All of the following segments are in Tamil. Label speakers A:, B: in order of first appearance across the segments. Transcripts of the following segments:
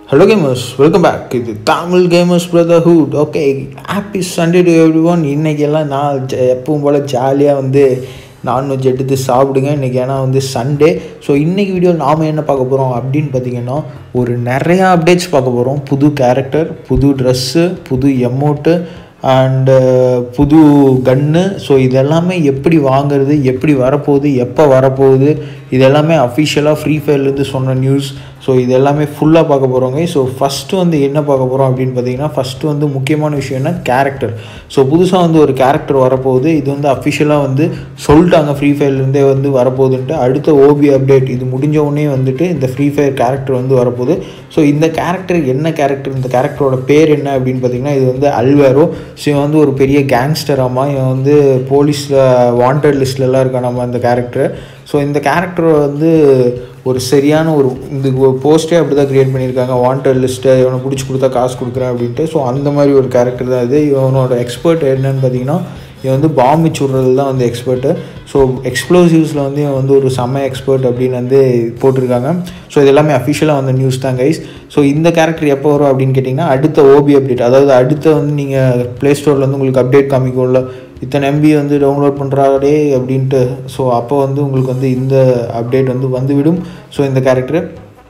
A: ஹலோ கேமர்ஸ் வெல்கம் பேக் இது Tamil gamers brotherhood okay happy Sunday to everyone இன்றைக்கெல்லாம் நான் ஜ- எப்பவும் போல் ஜாலியாக வந்து நான்வெஜ் எடுத்து சாப்பிடுங்க இன்றைக்கி ஏன்னா வந்து சண்டே ஸோ இன்றைக்கி வீடியோ நாம் என்ன பார்க்க போகிறோம் அப்படின்னு பார்த்தீங்கன்னா ஒரு நிறையா அப்டேட்ஸ் பார்க்க போகிறோம் புது கேரக்டர் புது ட்ரெஸ்ஸு புது எமௌண்ட்டு அண்டு புது கன்னு ஸோ இதெல்லாமே எப்படி வாங்குறது எப்படி வரப்போகுது எப்போ வரப்போகுது இதெல்லாமே அஃபிஷியலாக ஃப்ரீ ஃபயர்லேருந்து சொன்ன நியூஸ் ஸோ இது எல்லாமே ஃபுல்லாக பார்க்க போகிறோங்க ஸோ ஃபஸ்ட்டு வந்து என்ன பார்க்க போகிறோம் அப்படின்னு பார்த்தீங்கன்னா ஃபஸ்ட்டு வந்து முக்கியமான விஷயம் என்ன கேரக்டர் ஸோ புதுசாக வந்து ஒரு கேரக்டர் வரப்போகுது இது வந்து அஃபிஷியலாக வந்து சொல்லிட்டாங்க ஃப்ரீ ஃபயர்லேருந்தே வந்து வரப்போகுதுன்ட்டு அடுத்த ஓபி அப்டேட் இது முடிஞ்ச உடனே வந்துட்டு இந்த ஃப்ரீ ஃபயர் கேரக்டர் வந்து வரப்போகுது ஸோ இந்த கேரக்டர் என்ன கேரக்டர் இந்த கேரக்டரோட பேர் என்ன அப்படின்னு பார்த்தீங்கன்னா இது வந்து அல்வேரோ ஸோ இவன் வந்து ஒரு பெரிய கேங்ஸ்டராமா இவன் வந்து போலீஸில் வாண்டட் லிஸ்ட்லலாம் இருக்கான் நம்ம அந்த கேரக்டர் ஸோ இந்த கேரக்டர் வந்து ஒரு சரியான ஒரு இந்த போஸ்ட்டே அப்படி தான் க்ரியேட் பண்ணியிருக்காங்க வாண்டட் லிஸ்ட்டை இவனை பிடிச்சி கொடுத்தா காசு கொடுக்குறேன் அப்படின்ட்டு ஸோ அந்த மாதிரி ஒரு கேரக்டர் தான் இது இவனோட எக்ஸ்பர்ட் என்னன்னு பார்த்தீங்கன்னா இவன் வந்து பாம்பு சுடுறது தான் வந்து எக்ஸ்பர்ட்டு ஸோ எக்ஸ்ப்ளோசிவ்ஸில் வந்து இவன் வந்து ஒரு செம்ம எக்ஸ்பர்ட் அப்படின்னு வந்து போட்டிருக்காங்க ஸோ இது எல்லாமே அஃபிஷியலாக வந்த நியூஸ் தான் கைஸ் ஸோ இந்த கேரக்டர் எப்போ வரும் அப்படின்னு கேட்டிங்கன்னா அடுத்த ஓபி அப்டேட் அதாவது அடுத்த வந்து நீங்கள் ப்ளே ஸ்டோரில் வந்து உங்களுக்கு அப்டேட் காமிக்கும்ல இத்தனை எம்பி வந்து டவுன்லோட் பண்ணுறாடே அப்படின்ட்டு ஸோ அப்போ வந்து உங்களுக்கு வந்து இந்த அப்டேட் வந்து வந்துவிடும் ஸோ இந்த கேரக்டர்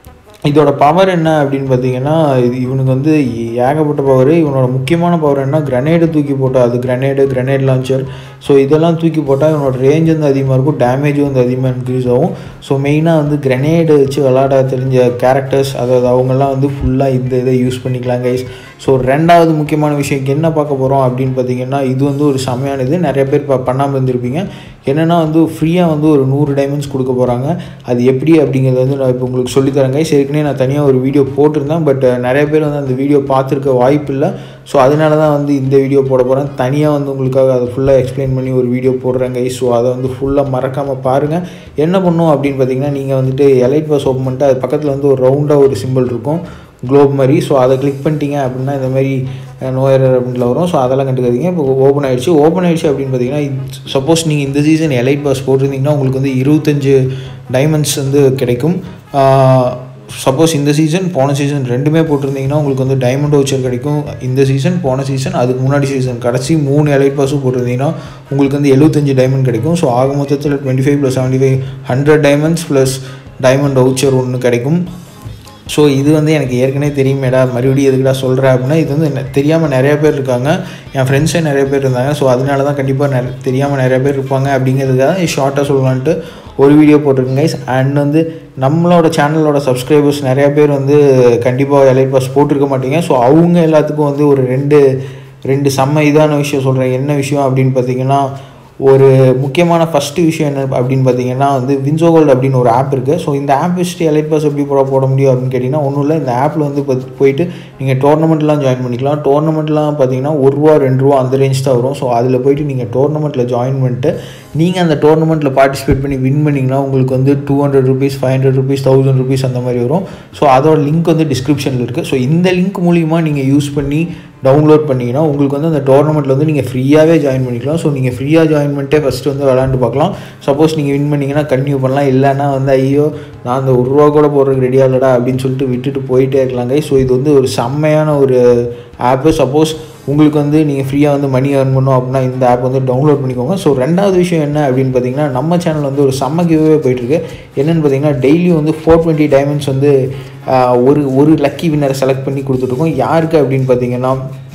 A: இதோட பவர் என்ன அப்படின்னு பார்த்தீங்கன்னா இது இவனுக்கு வந்து ஏகப்பட்ட பவர் இவனோட முக்கியமான பவர் என்ன கிரனேடு தூக்கி போட்டால் அது கிரனேடு கிரனேட் லான்ச்சர் ஸோ இதெல்லாம் தூக்கி போட்டால் இவனோட ரேஞ்ச் வந்து அதிகமாக இருக்கும் டேமேஜும் வந்து அதிகமாக இன்க்ரீஸ் ஆகும் ஸோ மெயினாக வந்து கிரனேடு வச்சு விளாட தெரிஞ்ச கேரக்டர்ஸ் அதாவது அவங்கெல்லாம் வந்து ஃபுல்லாக இந்த இதை யூஸ் பண்ணிக்கலாம் கைஸ் ஸோ ரெண்டாவது முக்கியமான விஷயம் என்ன பார்க்க போகிறோம் அப்படின்னு பார்த்தீங்கன்னா இது வந்து ஒரு செமையான இது நிறைய பேர் இப்போ பண்ணாமல் இருந்திருப்பீங்க என்னென்னா வந்து ஃப்ரீயாக வந்து ஒரு நூறு டைமண்ட்ஸ் கொடுக்க போகிறாங்க அது எப்படி அப்படிங்கிறது வந்து நான் இப்போ உங்களுக்கு சொல்லித்தரேங்க ஏற்கனவே நான் தனியாக ஒரு வீடியோ போட்டிருந்தேன் பட் நிறைய பேர் வந்து அந்த வீடியோ பார்த்துருக்க வாய்ப்பு இல்லை ஸோ அதனால தான் வந்து இந்த வீடியோ போட போகிறேன் தனியாக வந்து உங்களுக்காக அதை ஃபுல்லாக எக்ஸ்பிளைன் பண்ணி ஒரு வீடியோ போடுறேங்க ஸோ அதை வந்து ஃபுல்லாக மறக்காமல் பாருங்கள் என்ன பண்ணும் அப்படின்னு பார்த்தீங்கன்னா நீங்கள் வந்துட்டு எலைட் பாஸ் ஓப்பன் பண்ணிட்டு அது பக்கத்தில் வந்து ஒரு ரவுண்டாக ஒரு சிம்பிள் இருக்கும் குளோப் மாதிரி ஸோ அதை கிளிக் பண்ணிட்டீங்க அப்படின்னா இந்த மாதிரி நோயர் அப்படின்ல வரும் ஸோ அதெல்லாம் கண்டுக்காதீங்க இப்போ ஓப்பன் ஆயிடுச்சு ஓப்பன் ஆயிடுச்சு அப்படின்னு பார்த்தீங்கன்னா சப்போஸ் நீங்கள் இந்த சீசன் எலைட் பாஸ் போட்டிருந்தீங்கன்னா உங்களுக்கு வந்து இருபத்தஞ்சு டைமண்ட்ஸ் வந்து கிடைக்கும் சப்போஸ் இந்த சீசன் போன சீசன் ரெண்டுமே போட்டிருந்தீங்கன்னா உங்களுக்கு வந்து டைமண்ட் வச்சர் கிடைக்கும் இந்த சீசன் போன சீசன் அதுக்கு முன்னாடி சீசன் கடைசி மூணு எலைட் பாஸும் போட்டிருந்தீங்கன்னா உங்களுக்கு வந்து எழுபத்தஞ்சு டைமண்ட் கிடைக்கும் ஸோ ஆக மொத்தத்தில் twenty five plus seventy five hundred diamonds plus diamond voucher ஒன்று கிடைக்கும் ஸோ இது வந்து எனக்கு ஏற்கனவே தெரியுமேடா மறுபடியும் எதுக்குடா சொல்கிறேன் அப்படின்னா இது வந்து நெ- தெரியாமல் நிறைய பேர் இருக்காங்க என் ஃப்ரெண்ட்ஸே நிறைய பேர் இருந்தாங்க ஸோ அதனால தான் கண்டிப்பாக நிறைய தெரியாமல் நிறைய பேர் இருப்பாங்க அப்படிங்கிறதுக்காக ஷார்ட்டாக சொல்லலான்ட்டு ஒரு வீடியோ போட்டிருக்கேன் கைஸ் அண்ட் வந்து நம்மளோட சேனலோட சப்ஸ்கிரைபர்ஸ் நிறைய பேர் வந்து கண்டிப்பாக எலைட் பாஸ் போட்டிருக்க மாட்டீங்க ஸோ அவங்க எல்லாத்துக்கும் வந்து ஒரு ரெண்டு ரெண்டு செம்ம இதான விஷயம் சொல்கிறேன் என்ன விஷயம் அப்படின்னு பார்த்தீங்கன்னா ஒரு முக்கியமான ஃபஸ்ட்டு விஷயம் என்ன அப்படின்னு பார்த்தீங்கன்னா வந்து வின்சோ கோல்டு அப்படின்னு ஒரு ஆப் இருக்குது ஸோ இந்த ஆப் வச்சுட்டு எலைட் பாஸ் எப்படி போட போட முடியும் அப்படின்னு கேட்டிங்கன்னா ஒன்றும் இல்லை இந்த ஆப்பில் வந்து இப்போ போயிட்டு நீங்கள் டோர்னமெண்ட்லாம் ஜாயின் பண்ணிக்கலாம் டோர்னமெண்ட்லாம் பார்த்தீங்கன்னா ஒரு ரூபா ரெண்டு ரூபா அந்த ரேஞ்ச் தான் வரும் ஸோ அதில் போயிட்டு நீங்கள் டோர்னமெண்ட்டில் ஜாயின் பண்ணிட்டு நீங்கள் அந்த டோர்னமெண்ட்டில் பார்ட்டிசிபேட் பண்ணி வின் பண்ணிங்கன்னா உங்களுக்கு வந்து two hundred rupees five hundred rupees thousand rupees அந்த மாதிரி வரும் ஸோ அதோட லிங்க் வந்து டிஸ்கிரிப்ஷனில் இருக்குது ஸோ இந்த லிங்க் மூலிமா நீங்கள் யூஸ் பண்ணி டவுன்லோட் பண்ணிங்கன்னா உங்களுக்கு வந்து அந்த டோர்னமெண்ட்டில் வந்து நீங்கள் ஃப்ரீயாகவே ஜாயின் பண்ணிக்கலாம் ஸோ நீங்கள் ஃப்ரீயாக ஜாயின் பண்ணிட்டே ஃபஸ்ட்டு வந்து விளாண்டு பார்க்கலாம் சப்போஸ் நீங்கள் வின் பண்ணீங்கன்னா கன்டினியூ பண்ணலாம் இல்லைன்னா வந்து ஐயோ நான் அந்த ஒரு ரூபா கூட போடுறதுக்கு ரெடியாக இல்லடா அப்படின்னு சொல்லிட்டு விட்டுட்டு போயிட்டே இருக்கலாங்க ஸோ இது வந்து ஒரு செம்மையான ஒரு ஆப்பு சப்போஸ் உங்களுக்கு வந்து நீங்கள் ஃப்ரீயாக வந்து மணி earn பண்ணணும் அப்படின்னா இந்த ஆப் வந்து டவுன்லோட் பண்ணிக்கோங்க ஸோ ரெண்டாவது விஷயம் என்ன அப்படின்னு பார்த்தீங்கன்னா நம்ம சேனல் வந்து ஒரு செம்ம கிவ்வே போயிட்டுருக்கு என்னென்னு பார்த்தீங்கன்னா டெய்லி வந்து ஃபோர் டுவெண்ட்டி டைமண்ட்ஸ் வந்து ஆஹ், ஒரு ஒரு லக்கி வின்னரை செலக்ட் பண்ணி கொடுத்துட்ருக்கோம் யாருக்கு அப்படின்னு பார்த்தீங்கன்னா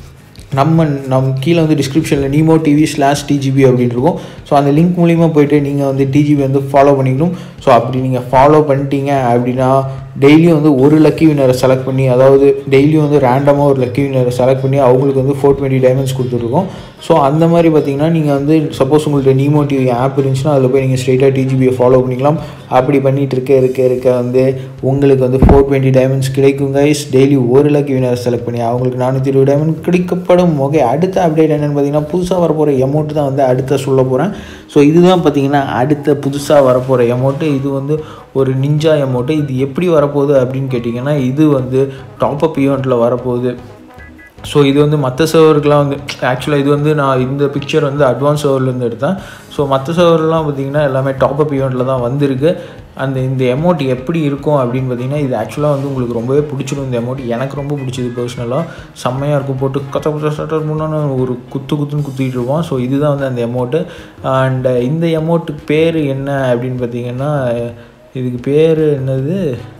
A: நம்ம நம் கீழே வந்து டிஸ்கிரிப்ஷனில் நீமோ டிவி ஸ்லாஷ் டிஜிபி அப்படின்னு இருக்கும் ஸோ அந்த லிங்க் மூலிமா போயிட்டு நீங்கள் வந்து டிஜிபி வந்து ஃபாலோ பண்ணிக்கணும் ஸோ அப்படி நீங்கள் ஃபாலோ பண்ணிட்டீங்க அப்படின்னா டெய்லியும் வந்து ஒரு லக்கி வினரை செலக்ட் பண்ணி அதாவது டெய்லியும் வந்து ரேண்டமாக ஒரு லக்கி வினரை செலக்ட் பண்ணி அவங்களுக்கு வந்து ஃபோர் டுவெண்ட்டி டைமண்ட்ஸ் கொடுத்துருக்கோம் ஸோ அந்த மாதிரி பார்த்தீங்கன்னா நீங்கள் வந்து சப்போஸ் உங்கள்கிட்ட நீமோ டிவி ஆப் இருந்துச்சுன்னா அதில் போய் நீங்கள் ஸ்ட்ரெயிட்டாக டிஜிபியை ஃபாலோ பண்ணிக்கலாம் அப்படி பண்ணிட்டு இருக்க இருக்க இருக்க வந்து உங்களுக்கு வந்து ஃபோர் டுவெண்ட்டி டைமண்ட்ஸ் கிடைக்கும் கைஸ் டெய்லி ஒரு லக்கி வினர் செலக்ட் பண்ணி அவங்களுக்கு நானூற்றி இருபது டைமண்ட் கிடைக்கப்படும் ஓகே அடுத்த அப்டேட் என்னென்னு பார்த்தீங்கன்னா புதுசாக வரப்போகிற எமௌண்ட் தான் வந்து அடுத்த சொல்ல போகிறேன் ஸோ இதுதான் பார்த்தீங்கன்னா அடுத்த புதுசாக வரப்போகிற எமௌண்ட்டு இது வந்து ஒரு நிஞ்சா எமௌண்ட்டு இது எப்படி வரப்போகுது அப்படின்னு கேட்டிங்கன்னா இது வந்து டாப் அப் ஈவெண்ட்டில் வரப்போகுது ஸோ இது வந்து மற்ற சர்வருக்குலாம் வந்து ஆக்சுவலாக இது வந்து நான் இந்த பிக்சர் வந்து அட்வான்ஸ் சர்வர்லேருந்து எடுத்தேன் ஸோ மற்ற சர்வர்லாம் பார்த்தீங்கன்னா எல்லாமே டாப் அப் ஈவெண்ட்டில் தான் வந்திருக்கு அந்த இந்த எமௌண்ட் எப்படி இருக்கும் அப்படின்னு பார்த்தீங்கன்னா இது ஆக்சுவலாக வந்து உங்களுக்கு ரொம்பவே பிடிச்சிடும் இந்த எமௌண்ட் எனக்கு ரொம்ப பிடிச்சது பர்சனலாக செம்மையாக இருக்கும் போட்டு கத்த கத்த ஸ்டார்டர் முன்னாடி ஒரு குத்து குத்துன்னு குத்திட்டு இருப்போம் ஸோ இதுதான் வந்து அந்த எமௌண்ட்டு அண்ட் இந்த எமௌண்ட்டுக்கு பேர் என்ன அப்படின்னு பார்த்தீங்கன்னா இதுக்கு பேர் என்னது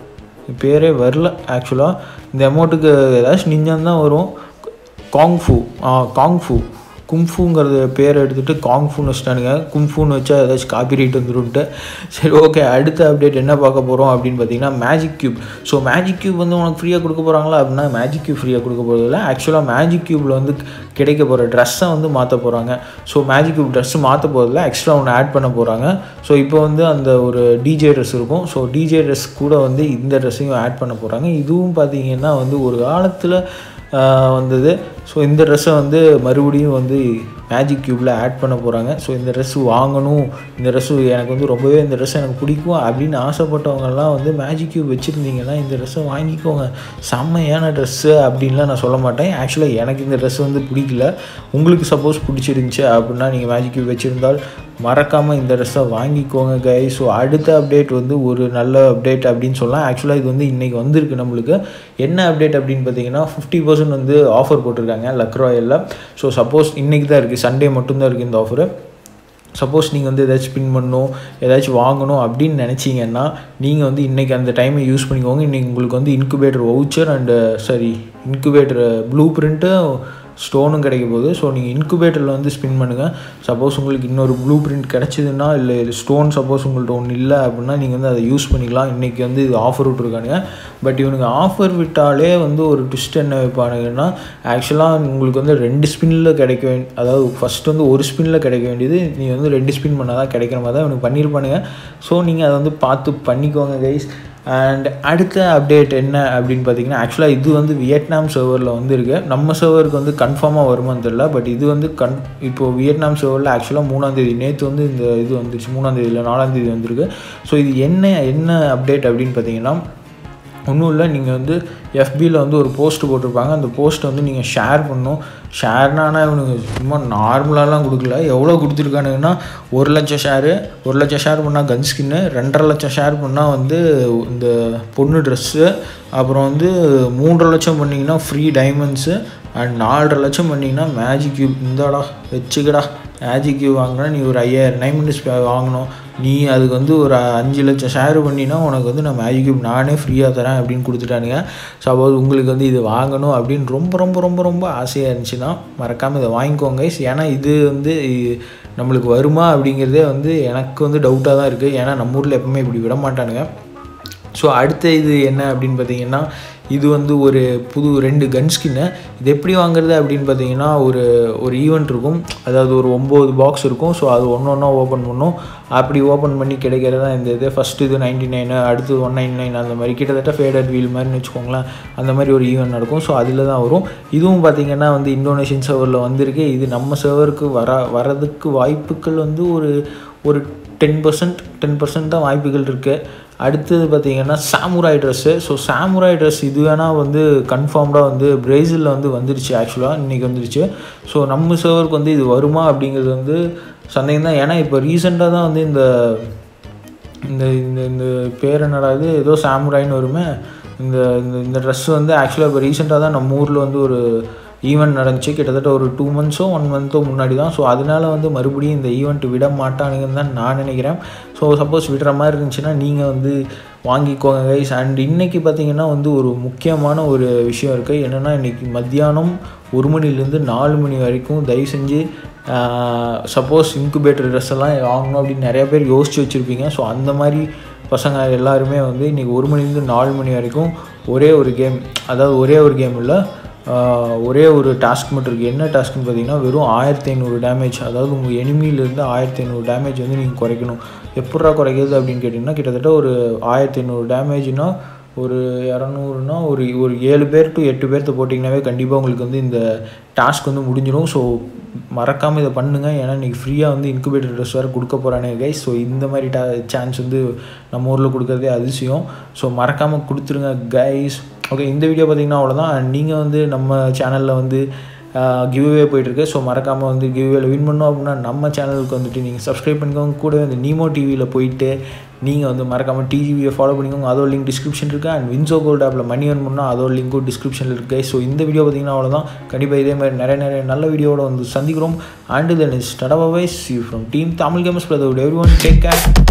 A: பேரே வரல ஆக்சுவலாக இந்த அமௌண்ட்டுக்கு ஏதாச்சும் நிஞ்சான் தான் வரும் காங்ஃபு காங்ஃபு கும்ஃபுங்கிறது பேர் எடுத்துகிட்டு காங்ஃபுன்னு வச்சுட்டானுங்க கும்ஃபுன்னு வச்சா ஏதாச்சும் காப்பி ரைட் வந்துருன்ட்டு சரி ஓகே அடுத்த அப்டேட் என்ன பார்க்க போகிறோம் அப்படின்னு பார்த்தீங்கன்னா magic cube so magic cube வந்து உனக்கு ஃப்ரீயாக கொடுக்க போகிறாங்களா அப்படின்னா மேஜிக் க்யூப் ஃப்ரீயாக கொடுக்க போகிறதில்ல ஆக்சுவலாக மேஜிக் க்யூப்பில் வந்து கிடைக்க போகிற ட்ரெஸ்ஸை வந்து மாற்ற போகிறாங்க ஸோ மேஜிக் க்யூப் ட்ரெஸ்ஸு மாற்ற போகிறதில்ல எக்ஸ்ட்ரா ஒன்று ஆட் பண்ண போகிறாங்க ஸோ இப்போ வந்து அந்த ஒரு டிஜே ட்ரெஸ் இருக்கும் ஸோ டிஜே ட்ரெஸ் கூட வந்து இந்த ட்ரெஸ்ஸையும் ஆட் பண்ண போகிறாங்க இதுவும் பார்த்தீங்கன்னா வந்து ஒரு காலத்தில் வந்தது ஸோ இந்த ட்ரெஸ்ஸை வந்து மறுபடியும் வந்து மேஜிக் க்யூப்பில் ஆட் பண்ண போகிறாங்க ஸோ இந்த ட்ரெஸ்ஸு வாங்கணும் இந்த ட்ரெஸ்ஸு எனக்கு வந்து ரொம்பவே இந்த ட்ரெஸ் எனக்கு பிடிக்கும் அப்படின்னு ஆசைப்பட்டவங்கெல்லாம் வந்து மேஜிக் க்யூப் வச்சுருந்தீங்கன்னா இந்த ட்ரெஸ்ஸை வாங்கிக்கோங்க செம்மையான ட்ரெஸ்ஸு அப்படின்லாம் நான் சொல்ல மாட்டேன் ஆக்சுவலாக எனக்கு இந்த ட்ரெஸ் வந்து பிடிக்கல உங்களுக்கு சப்போஸ் பிடிச்சிருந்துச்சி அப்படின்னா நீங்கள் மேஜிக் க்யூப் வச்சுருந்தால் மறக்காமல் இந்த ட்ரெஸ்ஸை வாங்கிக்கோங்க கை ஸோ அடுத்த அப்டேட் வந்து ஒரு நல்ல அப்டேட் அப்படின்னு சொல்லலாம் ஆக்சுவலாக இது வந்து இன்றைக்கி வந்திருக்கு நம்மளுக்கு என்ன அப்டேட் அப்படின்னு பார்த்தீங்கன்னா ஃபிஃப்டி பர்சன்ட் வந்து ஆஃபர் போட்டிருக்காங்க லக்ராயில் ஸோ சப்போஸ் இன்றைக்கி தான் இருக்குது சண்டே மட்டும்தான் இருக்குது இந்த ஆஃபரு சப்போஸ் நீங்கள் வந்து ஏதாச்சும் பின் பண்ணணும் ஏதாச்சும் வாங்கணும் அப்படின்னு நினச்சிங்கன்னா நீங்கள் வந்து இன்றைக்கி அந்த டைமை யூஸ் பண்ணிக்கோங்க இன்றைக்கி உங்களுக்கு வந்து incubator voucher and sorry incubator blueprint ஸ்டோனும் கிடைக்க போகுது ஸோ நீங்கள் இன்குபேட்டரில் வந்து ஸ்பின் பண்ணுங்கள் சப்போஸ் உங்களுக்கு இன்னொரு ப்ளூ பிரிண்ட் கிடச்சிதுன்னா இல்லை ஸ்டோன் சப்போஸ் உங்கள்கிட்ட ஒன்று இல்லை அப்படின்னா நீங்கள் வந்து அதை யூஸ் பண்ணிக்கலாம் இன்றைக்கி வந்து இது ஆஃபர் விட்ருக்கானுங்க பட் இவனுக்கு ஆஃபர் விட்டாலே வந்து ஒரு ட்விஸ்ட் என்ன வைப்பானுங்கன்னா ஆக்சுவலாக உங்களுக்கு வந்து ரெண்டு ஸ்பின்னில் கிடைக்க வேண்டிய அதாவது ஃபஸ்ட் வந்து ஒரு ஸ்பின்னில் கிடைக்க வேண்டியது நீங்கள் வந்து ரெண்டு ஸ்பின் பண்ணால் தான் கிடைக்கிற மாதிரி தான் இவனுக்கு பண்ணியிருப்பானுங்க ஸோ நீங்கள் அதை வந்து பார்த்து பண்ணிக்கோங்க கைஸ் அண்ட் அடுத்த அப்டேட் என்ன அப்படின்னு பார்த்தீங்கன்னா ஆக்சுவலாக இது வந்து வியட்நாம் சர்வரில் வந்து இருக்குது நம்ம சர்வருக்கு வந்து கன்ஃபார்மாக வருமான்னு தெரியல பட் இது வந்து கன் இப்போது வியட்நாம் சர்வரில் ஆக்சுவலாக மூணாந்தேதி நேற்று வந்து இந்த இது வந்துருச்சு மூணாந்தேதி இல்லை நாலாந்தேதி வந்திருக்கு ஸோ இது என்ன என்ன அப்டேட் அப்படின்னு பார்த்தீங்கன்னா ஒன்றும் இல்லை நீங்கள் வந்து எஃபியில் வந்து ஒரு போஸ்ட் போட்டிருப்பாங்க அந்த போஸ்ட்டை வந்து நீங்கள் ஷேர் பண்ணணும் ஷேர்னா ஆனால் இவனுக்கு சும்மா நார்மலாலாம் கொடுக்கல எவ்வளோ கொடுத்துருக்கானுங்கன்னா ஒரு லட்சம் ஷேரு ஒரு லட்சம் ஷேர் பண்ணால் கன் ஸ்கின்னு ரெண்டரை லட்சம் ஷேர் பண்ணால் வந்து இந்த பொண்ணு ட்ரெஸ்ஸு அப்புறம் வந்து மூன்றரை லட்சம் பண்ணிங்கன்னா ஃப்ரீ டைமண்ட்ஸு அண்ட் நாலரை லட்சம் பண்ணிங்கன்னா மேஜிக் கியூப் இந்தாடா வச்சுக்கடா மேஜிக் கியூப் வாங்கினா நீ ஒரு ஐயாயிரம் டைமண்ட்ஸ் வாங்கணும் நீ அதுக்கு வந்து ஒரு அஞ்சு லட்சம் ஷேர் பண்ணினா உனக்கு வந்து நான் மேஜிக் கியூப் நானே ஃப்ரீயாக தரேன் அப்படின்னு கொடுத்துட்டானுங்க சப்போஸ் உங்களுக்கு வந்து இது வாங்கணும் அப்படின்னு ரொம்ப ரொம்ப ரொம்ப ரொம்ப ஆசையாக இருந்துச்சுன்னா மறக்காமல் இதை வாங்கிக்கோங்க ஏன்னா இது வந்து நம்மளுக்கு வருமா அப்படிங்கிறதே வந்து எனக்கு வந்து டவுட்டாக தான் இருக்குது ஏன்னா நம்ம ஊரில் எப்பவுமே இப்படி விட மாட்டானுங்க ஸோ அடுத்த இது என்ன அப்படின்னு பார்த்தீங்கன்னா இது வந்து ஒரு புது ரெண்டு கன் ஸ்கின்னு இது எப்படி வாங்குறது அப்படின்னு பார்த்தீங்கன்னா ஒரு ஒரு ஈவெண்ட் இருக்கும் அதாவது ஒரு ஒம்பது பாக்ஸ் இருக்கும் ஸோ அது ஒன்று ஒன்றா ஓப்பன் பண்ணும் அப்படி ஓப்பன் பண்ணி கிடைக்கிறது தான் இந்த இது ஃபஸ்ட்டு இது நைன்டி நைனு அடுத்து ஒன் நைன் நைன் அந்த மாதிரி கிட்டத்தட்ட ஃபேடட் வீல் மாதிரின்னு வச்சுக்கோங்களேன் அந்த மாதிரி ஒரு ஈவெண்ட் நடக்கும் ஸோ அதில் தான் வரும் இதுவும் பார்த்திங்கன்னா வந்து இந்தோனேஷியன் சர்வரில் வந்திருக்கு இது நம்ம சர்வருக்கு வர வரதுக்கு வாய்ப்புகள் வந்து ஒரு ஒரு டென் பர்சன்ட் டென் பர்சன்ட் தான் வாய்ப்புகள் இருக்குது அடுத்தது பார்த்திங்கன்னா samurai dress so samurai dress இது வேணால் வந்து கன்ஃபார்ம்டாக வந்து பிரேசிலில் வந்து வந்துருச்சு ஆக்சுவலாக இன்றைக்கி வந்துருச்சு ஸோ நம்ம சர்வருக்கு வந்து இது வருமா அப்படிங்கிறது வந்து சந்தேகம் தான் ஏன்னா இப்போ ரீசெண்டாக தான் வந்து இந்த இந்த இந்த இந்த பேர் என்னடா இது ஏதோ சாமுராயின்னு வருமே இந்த இந்த இந்த ட்ரெஸ் வந்து ஆக்சுவலாக இப்போ ரீசெண்டாக தான் நம்ம ஊரில் வந்து ஒரு ஈவெண்ட் நடந்துச்சு கிட்டத்தட்ட ஒரு டூ மந்த்ஸோ ஒன் மந்த்தோ முன்னாடி தான் ஸோ அதனால வந்து மறுபடியும் இந்த ஈவெண்ட் விட மாட்டானுங்கன்னு தான் நான் நினைக்கிறேன் ஸோ சப்போஸ் விடுற மாதிரி இருந்துச்சுன்னா நீங்கள் வந்து வாங்கிக்கோங்க கைஸ் அண்ட் இன்றைக்கி பார்த்தீங்கன்னா வந்து ஒரு முக்கியமான ஒரு விஷயம் இருக்குது என்னென்னா இன்றைக்கி மத்தியானம் ஒரு மணிலேருந்து நாலு மணி வரைக்கும் தயவு செஞ்சு சப்போஸ் இன்குபேட்டர் ட்ரெஸ் எல்லாம் வாங்கணும் அப்படின்னு நிறைய பேர் யோசிச்சு வச்சுருப்பீங்க ஸோ அந்த மாதிரி பசங்க எல்லாருமே வந்து இன்றைக்கி ஒரு மணிலேருந்து நாலு மணி வரைக்கும் ஒரே ஒரு கேம் அதாவது ஒரே ஒரு கேம் இல்லை ஒரே ஒரு டாஸ்க் மட்டும் இருக்குது என்ன டாஸ்க்னு பார்த்தீங்கன்னா வெறும் ஆயிரத்தி ஐநூறு டேமேஜ் அதாவது உங்கள் எனிமியிலேருந்து ஆயிரத்தி ஐநூறு டேமேஜ் வந்து நீங்கள் குறைக்கணும் எப்பட்றா குறைக்கிறது அப்படின்னு கேட்டிங்கன்னா கிட்டத்தட்ட ஒரு ஆயிரத்தி ஐநூறு டேமேஜ்னால் ஒரு இரநூறுனா ஒரு ஒரு ஏழு பேர் டு எட்டு பேர்த்த போட்டிங்கனாவே கண்டிப்பாக உங்களுக்கு வந்து இந்த டாஸ்க் வந்து முடிஞ்சிடும் ஸோ மறக்காமல் இதை பண்ணுங்கள் ஏன்னா இன்றைக்கி ஃப்ரீயாக வந்து இன்குபேட்டர் ட்ரெஸ் வேறு கொடுக்க போகிறானே கைஸ் ஸோ இந்த மாதிரி டா சான்ஸ் வந்து நம்ம ஊரில் கொடுக்குறதே அதிசயம் ஸோ மறக்காமல் கொடுத்துருங்க கைஸ் ஓகே இந்த வீடியோ பார்த்தீங்கன்னா அவ்வளோதான் நீங்கள் வந்து நம்ம சேனலில் வந்து கிவ்வே போயிட்டுருக்கு ஸோ மறக்காமல் வந்து கிவ்வேல வின் பண்ணோம் அப்படின்னா நம்ம சேனலுக்கு வந்துட்டு நீங்கள் சப்ஸ்கிரைப் பண்ணிக்கோங்க கூட வந்து நீமோ டிவியில் போயிட்டு நீங்கள் வந்து மறக்காமல் டிவியை ஃபாலோ பண்ணிக்கோங்க அதோட லிங்க் டிஸ்கிரிப்ஷன் இருக்குது அண்ட் வின்சோ கோல்ட் ஆப்பில் மணி earn பண்ணால் அதோட லிங்க்கும் டிஸ்கிரிப்ஷனில் இருக்குது ஸோ இந்த வீடியோ பார்த்தீங்கன்னா அவ்வளோதான் கண்டிப்பாக இதே மாதிரி நிறைய நிறைய நல்ல வீடியோவோட வந்து சந்திக்கிறோம் and then is tata wise you from team Tamil games brother everyone take care